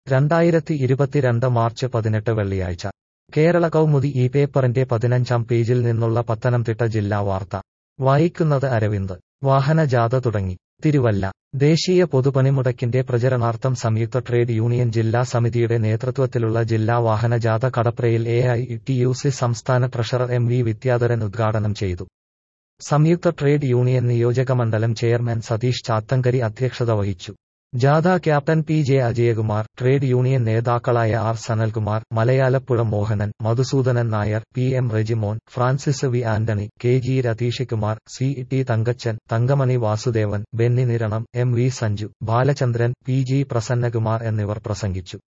രണ്ടായിരത്തി ഇരുപത്തിരണ്ട് മാർച്ച് പതിനെട്ട് വെള്ളിയാഴ്ച കേരള കൗമുദി ഈ പേപ്പറിന്റെ പതിനഞ്ചാം പേജിൽ നിന്നുള്ള പത്തനംതിട്ട ജില്ലാ വാർത്ത വായിക്കുന്നത് അരവിന്ദ് വാഹനജാഥ തുടങ്ങി തിരുവല്ല ദേശീയ പൊതുപണിമുടക്കിന്റെ പ്രചരണാർത്ഥം സംയുക്ത ട്രേഡ് യൂണിയൻ ജില്ലാ സമിതിയുടെ നേതൃത്വത്തിലുള്ള ജില്ലാ വാഹനജാഥ കടപ്രയിൽ A I T U C സംസ്ഥാന ട്രഷറർ എം വി വിദ്യാധരൻ ഉദ്ഘാടനം ചെയ്തു സംയുക്ത ട്രേഡ് യൂണിയൻ നിയോജകമണ്ഡലം ചെയർമാൻ സതീഷ് ചാത്തങ്കരി അധ്യക്ഷത വഹിച്ചു ജാഥ captain P J Ajayakumar trade union നേതാക്കളായ R Sanalkumar Malayalappuzha Mohanan Madhusoodanan Nair P M Rejimon Francis V Antony K G Ratheeshkumar C T Thankachan Thankamani Vasudevan Benny Niranam M V Sanju Balachandran P G Prasannakumar എന്നിവർ പ്രസംഗിച്ചു